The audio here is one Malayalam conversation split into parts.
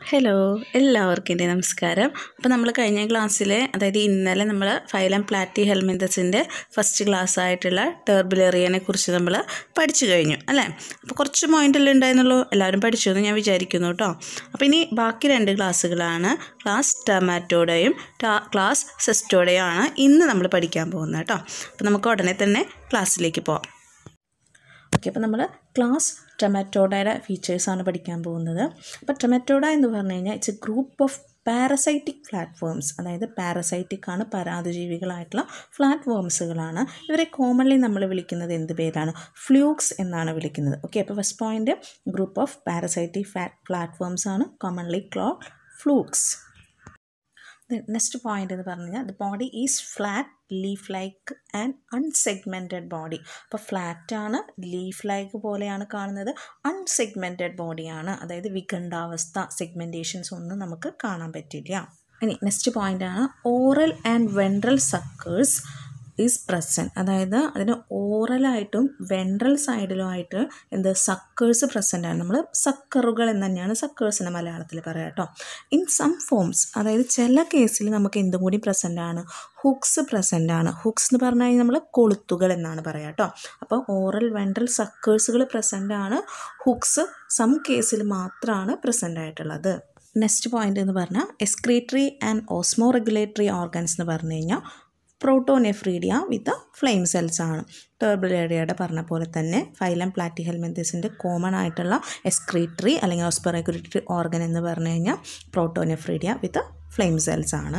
ഹലോ എല്ലാവർക്കും എൻ്റെ നമസ്കാരം അപ്പോൾ നമ്മൾ കഴിഞ്ഞ ക്ലാസ്സിൽ അതായത് ഇന്നലെ നമ്മൾ ഫൈലം പ്ലാറ്റി ഹെൽമെന്തസിൻ്റെ ഫസ്റ്റ് ക്ലാസ് ആയിട്ടുള്ള ടെർബിലേറിയനെ കുറിച്ച് നമ്മൾ പഠിച്ചു കഴിഞ്ഞു അല്ലേ അപ്പോൾ കുറച്ച് പോയിൻ്റല്ലേ ഉണ്ടായിരുന്നുള്ളൂ എല്ലാവരും പഠിച്ചു എന്ന് ഞാൻ വിചാരിക്കുന്നു കേട്ടോ അപ്പോൾ ഇനി ബാക്കി രണ്ട് ക്ലാസ്സുകളാണ് ക്ലാസ് ടൊമാറ്റോയുടെയും ക്ലാസ് സെസ്റ്റോടെയും ആണ് ഇന്ന് നമ്മൾ പഠിക്കാൻ പോകുന്നത് കേട്ടോ അപ്പോൾ നമുക്ക് ഉടനെ തന്നെ ക്ലാസ്സിലേക്ക് പോവാം ഓക്കെ അപ്പോൾ നമ്മൾ ക്ലാസ് ടൊമാറ്റോഡയുടെ ഫീച്ചേഴ്സാണ് പഠിക്കാൻ പോകുന്നത് അപ്പോൾ ടൊമാറ്റോഡ എന്ന് പറഞ്ഞു കഴിഞ്ഞാൽ it's a group of parasitic flatworms അതായത് പാരസൈറ്റിക് ആണ് പരാതജീവികളായിട്ടുള്ള പ്ലാറ്റ്ഫോംസുകളാണ് ഇവരെ കോമൺലി നമ്മൾ വിളിക്കുന്നത് എന്ത് പേരാണ് ഫ്ലൂക്സ് എന്നാണ് വിളിക്കുന്നത് ഓക്കെ അപ്പോൾ first point group of parasitic platforms ആണ് commonly called flukes next point എന്ന് പറഞ്ഞു കഴിഞ്ഞാൽ the body is flat leaf like and unsegmented body അപ്പോൾ ഫ്ലാറ്റാണ് ലീഫ് ലൈക്ക് പോലെയാണ് കാണുന്നത് അൺസെഗ്മെൻറ്റഡ് ബോഡിയാണ് അതായത് വിഖണ്ഡാവസ്ഥ സെഗ്മെൻറ്റേഷൻസ് ഒന്നും നമുക്ക് കാണാൻ പറ്റില്ല ഇനി നെക്സ്റ്റ് പോയിൻ്റാണ് oral and ventral suckers is present അതായത് അതിന് ഓറലായിട്ടും വെൻട്രൽ സൈഡിലും ആയിട്ട് എന്ത് സക്കേഴ്സ് പ്രസൻ്റ് ആണ് നമ്മൾ സക്കറുകൾ എന്ന് തന്നെയാണ് സക്കേഴ്സിന് മലയാളത്തിൽ പറയാം കേട്ടോ ഇൻ സം ഫോംസ് അതായത് ചില കേസിൽ നമുക്ക് എന്തും കൂടി പ്രസൻ്റ് ആണ് ഹുക്സ് പ്രസൻ്റ് ആണ് ഹുക്സ് എന്ന് പറഞ്ഞു കഴിഞ്ഞാൽ നമ്മൾ കൊളുത്തുകൾ എന്നാണ് പറയാം കേട്ടോ അപ്പോൾ ഓറൽ വെൻട്രൽ സക്കേഴ്സുകൾ പ്രസൻ്റ് ആണ് ഹുക്സ് സം കേസിൽ മാത്രമാണ് പ്രസൻ്റ് ആയിട്ടുള്ളത് നെക്സ്റ്റ് പോയിന്റ് എന്ന് പറഞ്ഞാൽ excretory and osmoregulatory organs എന്ന് പറഞ്ഞു കഴിഞ്ഞാൽ പ്രോട്ടോനെഫ്രീഡിയ വിത്ത് ഫ്ലെയിം സെൽസ് ആണ് ടേർബിലേഡിയയുടെ പറഞ്ഞ പോലെ തന്നെ ഫൈലം പ്ലാറ്റി ഹെൽമെന്തസിൻ്റെ കോമൺ ആയിട്ടുള്ള എസ്ക്രീറ്ററി അല്ലെങ്കിൽ ഓസ്പെറഗുലേറ്ററി ഓർഗൻ എന്ന് പറഞ്ഞു കഴിഞ്ഞാൽ പ്രോട്ടോനെഫ്രീഡിയ വിത്ത് ഫ്ലെയിം സെൽസ് ആണ്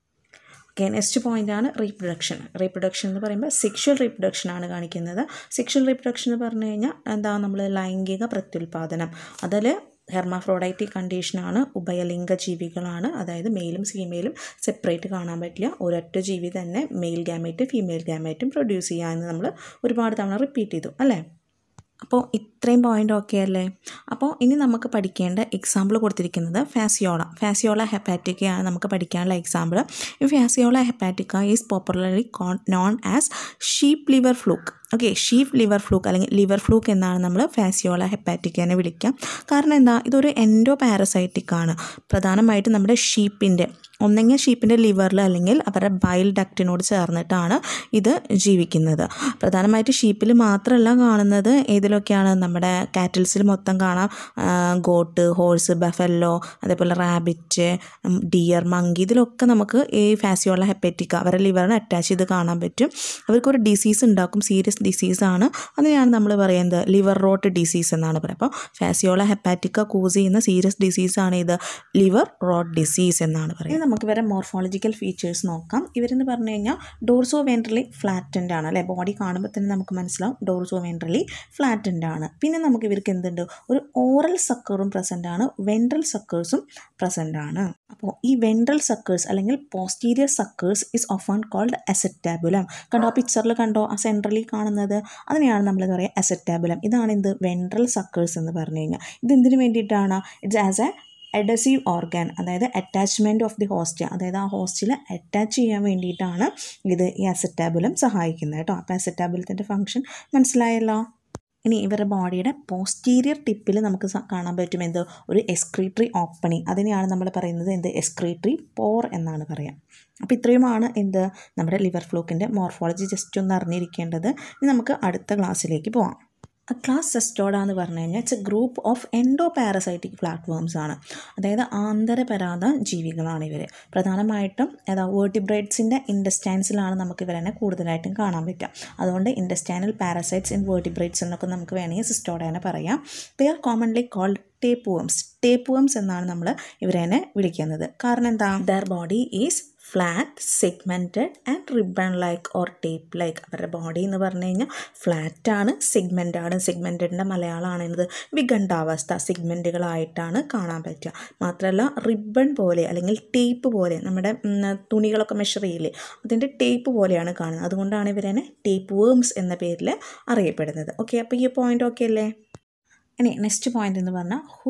ഓക്കെ നെക്സ്റ്റ് പോയിൻ്റ് ആണ് റീപ്രൊഡക്ഷൻ റീപ്രൊഡക്ഷൻ എന്ന് പറയുമ്പോൾ സെക്ഷൽ റീപ്രൊഡക്ഷൻ ആണ് കാണിക്കുന്നത് സെക്ഷൽ റീപ്രൊഡക്ഷൻ എന്ന് പറഞ്ഞു കഴിഞ്ഞാൽ എന്താ നമ്മൾ ലൈംഗിക പ്രത്യുൽപാദനം അതിൽ ഹെർമാഫ്രോഡൈറ്റിക് കണ്ടീഷനാണ് ഉഭയലിംഗ ജീവികളാണ് അതായത് മെയിലും ഫീമെയിലും സെപ്പറേറ്റ് കാണാൻ പറ്റില്ല ഒരൊറ്റ ജീവി തന്നെ മെയിൽ ഗാമേറ്റ് ഫീമെയിൽ ഗാമേറ്റും പ്രൊഡ്യൂസ് ചെയ്യാമെന്ന് നമ്മൾ ഒരുപാട് തവണ റിപ്പീറ്റ് ചെയ്തു അല്ലേ അപ്പോൾ ഇത്രയും പോയിൻ്റ് ഓക്കെ അല്ലേ അപ്പോൾ ഇനി നമുക്ക് പഠിക്കേണ്ട എക്സാമ്പിൾ കൊടുത്തിരിക്കുന്നത് ഫാസിയോള ഫാസിയോള ഹെപ്പാറ്റിക്കയാണ് നമുക്ക് പഠിക്കാനുള്ള എക്സാമ്പിൾ ഈ Fasciola hepatica is popularly known as sheep liver fluke okay sheep liver fluke അല്ലെങ്കിൽ ലിവർ ഫ്ലൂക്ക് എന്നാണ് നമ്മൾ ഫാസിയോള ഹെപ്പാറ്റിക്കനെ വിളിക്കുക കാരണം എന്താ ഇതൊരു എൻഡോ പാരസൈറ്റിക് ആണ് പ്രധാനമായിട്ടും നമ്മുടെ ഷീപ്പിൻ്റെ ഒന്നെങ്കിൽ ഷീപ്പിൻ്റെ ലിവറിൽ അല്ലെങ്കിൽ അവരുടെ ബൈൽ ഡക്റ്റിനോട് ചേർന്നിട്ടാണ് ഇത് ജീവിക്കുന്നത് പ്രധാനമായിട്ട് ഷീപ്പിൽ മാത്രമല്ല കാണുന്നത് ഏതിലൊക്കെയാണ് നമ്മുടെ കാറ്റിൽസിൽ മൊത്തം കാണാം ഗോട്ട് ഹോഴ്സ് ബഫല്ലോ അതേപോലെ റാബിറ്റ് ഡിയർ മങ്കി ഇതിലൊക്കെ നമുക്ക് ഈ ഫാസിയോള ഹെപ്പറ്റിക്ക അവരുടെ ലിവറിന് അറ്റാച്ച് ചെയ്ത് കാണാൻ പറ്റും അവർക്കൊരു ഡിസീസ് ഉണ്ടാക്കും സീരിയസ് ഡിസീസാണ് അതിനെയാണ് നമ്മൾ പറയുന്നത് ലിവർ റോട്ട് ഡിസീസ് എന്നാണ് പറയുക അപ്പോൾ ഫാസിയോള ഹെപ്പാറ്റിക്ക കോസ് ചെയ്യുന്ന സീരിയസ് ഡിസീസാണ് ഇത് ലിവർ റോട്ട് ഡിസീസ് എന്നാണ് പറയുന്നത് നമുക്ക് ഇവരെ മോർഫോളജിക്കൽ ഫീച്ചേഴ്സ് നോക്കാം ഇവരെന്ന് പറഞ്ഞു കഴിഞ്ഞാൽ ഡോർസോ വെൻട്രലി ഫ്ലാറ്റൻഡ് ആണ് അല്ലേ ബോഡി കാണുമ്പോൾ തന്നെ നമുക്ക് മനസ്സിലാവും ഡോർസോ വെൻട്രലി ഫ്ലാറ്റൻഡ് ആണ് പിന്നെ നമുക്ക് ഇവർക്ക് എന്തുണ്ട് ഒരു ഓറൽ സക്കറും പ്രസൻ്റ് ആണ് വെൻട്രൽ സക്കേഴ്സും പ്രസൻ്റ് ആണ് അപ്പോൾ ഈ വെൻട്രൽ സക്കേഴ്സ് അല്ലെങ്കിൽ posterior suckers is often called acetabulum കണ്ടോ ആ പിക്ചറിൽ കണ്ടോ ആ സെൻട്രലി കാണുന്നത് അതിനെയാണ് നമ്മൾ എന്താ പറയുക അസെറ്റാബുലം ഇതാണ് എന്ത് വെൻട്രൽ സക്കേഴ്സ് എന്ന് പറഞ്ഞു കഴിഞ്ഞാൽ ഇത് എന്തിനു വേണ്ടിയിട്ടാണ് it's as a adhesive organ അതായത് അറ്റാച്ച്മെൻറ്റ് ഓഫ് ദി ഹോസ്റ്റ് അതായത് ആ ഹോസ്റ്റിൽ അറ്റാച്ച് ചെയ്യാൻ വേണ്ടിയിട്ടാണ് ഇത് ഈ അസെറ്റാബുലം സഹായിക്കുന്നത് കേട്ടോ അപ്പോൾ അസെറ്റാബുലത്തിൻ്റെ ഫംഗ്ഷൻ മനസ്സിലായല്ലോ ഇനി ഇവരുടെ ബോഡിയുടെ പോസ്റ്റീരിയർ ടിപ്പിൽ നമുക്ക് കാണാൻ പറ്റും എന്ത് ഒരു എസ്ക്രീറ്ററി ഓപ്പണിങ് അതിനെയാണ് നമ്മൾ പറയുന്നത് എന്ത് എസ്ക്രീറ്ററി പോർ എന്നാണ് പറയുക അപ്പോൾ ഇത്രയുമാണ് എന്ത് നമ്മുടെ ലിവർ ഫ്ലൂക്കിൻ്റെ മോർഫോളജി ജസ്റ്റ് ഒന്ന് അറിഞ്ഞിരിക്കേണ്ടത് ഇനി നമുക്ക് അടുത്ത ക്ലാസ്സിലേക്ക് പോവാം ക്ലാസ് സെസ്റ്റോഡ എന്ന് പറഞ്ഞു കഴിഞ്ഞാൽ it's a group of endoparasitic platforms ആണ് അതായത് ആന്തരപരാത ജീവികളാണ് ഇവർ പ്രധാനമായിട്ടും ഏതാ വേർട്ടിബ്രേറ്റ്സിൻ്റെ ഇൻഡസ്റ്റൈൻസിലാണ് നമുക്ക് ഇവരെ കൂടുതലായിട്ടും കാണാൻ പറ്റുക അതുകൊണ്ട് ഇൻഡസ്റ്റൈനൽ പാരസൈറ്റ്സ് ഇൻ വേർട്ടിബ്രേറ്റ്സ് എന്നൊക്കെ നമുക്ക് വേണമെങ്കിൽ സിസ്റ്റോഡേനെ പറയാം they are commonly called tapeworms tapeworms എന്നാണ് നമ്മൾ ഇവരെ വിളിക്കുന്നത് കാരണം എന്താ their body is flat segmented and ribbon like or tape like അവരുടെ ബോഡി എന്ന് പറഞ്ഞു കഴിഞ്ഞാൽ ഫ്ലാറ്റാണ് സെഗ്മെൻ്റാണ് സെഗ്മെൻറ്റഡിൻ്റെ മലയാളമാണ് എന്നത് വിഖണ്ഡാവസ്ഥ സെഗ്മെൻറ്റുകളായിട്ടാണ് കാണാൻ പറ്റുക മാത്രമല്ല റിബൺ പോലെ അല്ലെങ്കിൽ ടേപ്പ് പോലെ നമ്മുടെ തുണികളൊക്കെ മെഷർ ചെയ്യില്ലേ അതിൻ്റെ ടേപ്പ് പോലെയാണ് കാണുന്നത് അതുകൊണ്ടാണ് ഇവരെ ടേപ്പ് വേംസ് എന്ന പേരിൽ അറിയപ്പെടുന്നത് ഓക്കെ അപ്പോൾ ഈ പോയിൻ്റ് ഓക്കെ അല്ലേ ഇനി നെക്സ്റ്റ് പോയിൻ്റ് എന്ന് പറഞ്ഞാൽ hooks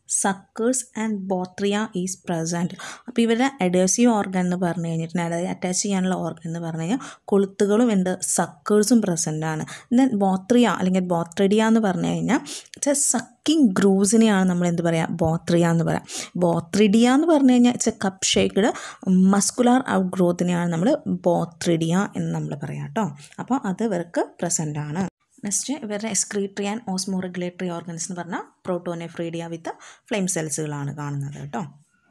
suckers and bothria is present അപ്പോൾ ഇവരുടെ അഡേസീവ് ഓർഗൻ എന്ന് പറഞ്ഞു കഴിഞ്ഞിട്ടുണ്ടെങ്കിൽ അതായത് അറ്റാച്ച് ചെയ്യാനുള്ള ഓർഗൻ എന്ന് പറഞ്ഞു കഴിഞ്ഞാൽ കൊളുത്തുകളും ഉണ്ട് സക്കേഴ്സും പ്രസൻ്റ് ആണ് ദെൻ ബോത്രിയ അല്ലെങ്കിൽ ബോത്രഡിയ എന്ന് പറഞ്ഞു കഴിഞ്ഞാൽ ഇറ്റ്സ് എ സക്കിങ് ഗ്രൂസിനെയാണ് നമ്മൾ എന്ത് പറയുക ബോത്രിയ എന്ന് പറയാം ബോത്രിഡിയ എന്ന് പറഞ്ഞു കഴിഞ്ഞാൽ it's a cup shaped muscular out ഗ്രോത്തിനെയാണ് നമ്മൾ ബോത്രിഡിയ എന്ന് നമ്മൾ പറയാം കേട്ടോ അപ്പോൾ അത് ഇവർക്ക് പ്രസൻ്റ് ആണ് നെക്സ്റ്റ് ഇവരുടെ excretory and osmoregulatory organs എന്ന് പറഞ്ഞാൽ പ്രോട്ടോനെഫ്രീഡിയ വിത്ത് ഫ്ലെയിം സെൽസുകളാണ് കാണുന്നത് കേട്ടോ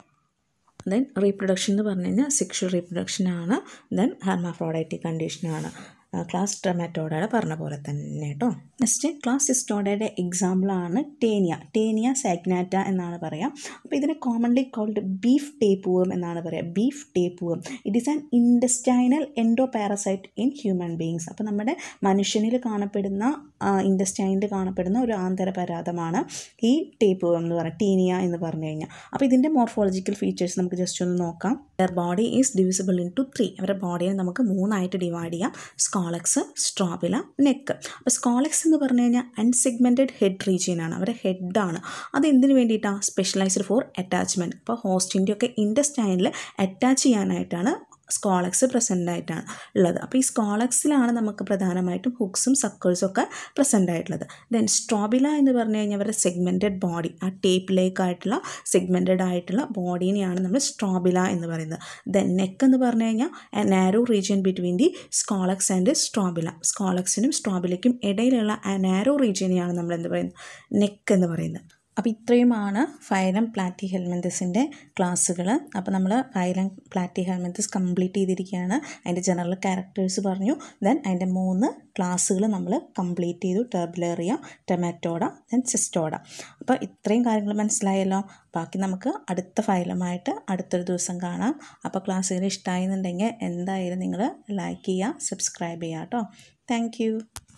ദെൻ റീപ്രൊഡക്ഷൻ എന്ന് പറഞ്ഞു കഴിഞ്ഞാൽ സെക്ഷൽ റീപ്രൊഡക്ഷനാണ് ദെൻ ഹെർമാഫ്രോഡൈറ്റിക് കണ്ടീഷനാണ് ക്ലാസ് ടൊമാറ്റോഡയുടെ പറഞ്ഞ പോലെ തന്നെ കേട്ടോ നെക്സ്റ്റ് ക്ലാസ് സിസ്റ്റോഡയുടെ എക്സാമ്പിളാണ് ടേനിയ ടേനിയ സാഗ്നാറ്റ എന്നാണ് പറയാം അപ്പോൾ ഇതിനെ കോമൺലി കോൾഡ് ബീഫ് ടേപ്പൂവം എന്നാണ് പറയുക beef tapeworm it is an intestinal endoparasite in human beings അപ്പോൾ നമ്മുടെ മനുഷ്യനിൽ കാണപ്പെടുന്ന ഇൻഡസ്റ്റൈനിൽ കാണപ്പെടുന്ന ഒരു ആന്തരപരാതമാണ് ഈ ടേപ്പൂവം എന്ന് പറയുന്നത് ടീനിയ എന്ന് പറഞ്ഞു കഴിഞ്ഞാൽ അപ്പോൾ ഇതിൻ്റെ മോർഫോളജിക്കൽ ഫീച്ചേഴ്സ് നമുക്ക് ജസ്റ്റ് ഒന്ന് നോക്കാം their body is divisible into three അവരുടെ ബോഡിയെ നമുക്ക് മൂന്നായിട്ട് ഡിവൈഡ് ചെയ്യാം സ്കോളക്സ് സ്ട്രോബില നെക്ക് അപ്പോൾ സ്കോളക്സ് എന്ന് പറഞ്ഞു കഴിഞ്ഞാൽ അൺസെഗ്മെൻറ്റഡ് ഹെഡ് റീജിയൻ ആണ് അവരുടെ ഹെഡാണ് അത് എന്തിനു വേണ്ടിയിട്ടാണ് സ്പെഷ്യലൈസ്ഡ് ഫോർ അറ്റാച്ച്മെൻറ്റ് അപ്പോൾ ഹോസ്റ്റിൻ്റെ ഒക്കെ ഇൻഡസ്റ്റൈനിൽ അറ്റാച്ച് ചെയ്യാനായിട്ടാണ് സ്കോളക്സ് പ്രസൻ്റ് ആയിട്ടാണ് ഉള്ളത് അപ്പോൾ ഈ സ്കോളക്സിലാണ് നമുക്ക് പ്രധാനമായിട്ടും ഹുക്സും സക്കേഴ്സും ഒക്കെ പ്രസൻ്റ് ആയിട്ടുള്ളത് ദെൻ സ്ട്രോബില എന്ന് പറഞ്ഞു കഴിഞ്ഞാൽ അവരുടെ സെഗ്മെൻറ്റഡ് ബോഡി ആ ടേപ്പിലേക്കായിട്ടുള്ള സെഗ്മെൻറ്റഡ് ആയിട്ടുള്ള ബോഡീനെയാണ് നമ്മൾ സ്ട്രോബില എന്ന് പറയുന്നത് ദെൻ നെക്ക് എന്ന് പറഞ്ഞു കഴിഞ്ഞാൽ narrow region between the scolex and strobila സ്കോളക്സിനും സ്ട്രോബിലയ്ക്കും ഇടയിലുള്ള ആ നാരോ റീജിയനെയാണ് നമ്മൾ എന്ത് പറയുന്നത് നെക്ക് എന്ന് പറയുന്നത് അപ്പോൾ ഇത്രയുമാണ് ഫൈലം പ്ലാറ്റി ഹെൽമെന്തസിൻ്റെ ക്ലാസ്സുകൾ അപ്പോൾ നമ്മൾ ഫൈലം പ്ലാറ്റി ഹെൽമെന്തസ് കംപ്ലീറ്റ് ചെയ്തിരിക്കുകയാണ് അതിൻ്റെ ജനറൽ ക്യാരക്ടേഴ്സ് പറഞ്ഞു ദെൻ അതിൻ്റെ മൂന്ന് ക്ലാസ്സുകൾ നമ്മൾ കംപ്ലീറ്റ് ചെയ്തു ടെർബിലേറിയ ടൊമാറ്റോഡ ദെൻ സിസ്റ്റോഡ അപ്പോൾ ഇത്രയും കാര്യങ്ങൾ മനസ്സിലായല്ലോ ബാക്കി നമുക്ക് അടുത്ത ഫൈലമായിട്ട് അടുത്തൊരു ദിവസം കാണാം അപ്പോൾ ക്ലാസ്സുകൾ ഇഷ്ടമായെന്നുണ്ടെങ്കിൽ എന്തായാലും നിങ്ങൾ ലൈക്ക് ചെയ്യുക സബ്സ്ക്രൈബ് ചെയ്യുക കേട്ടോ താങ്ക്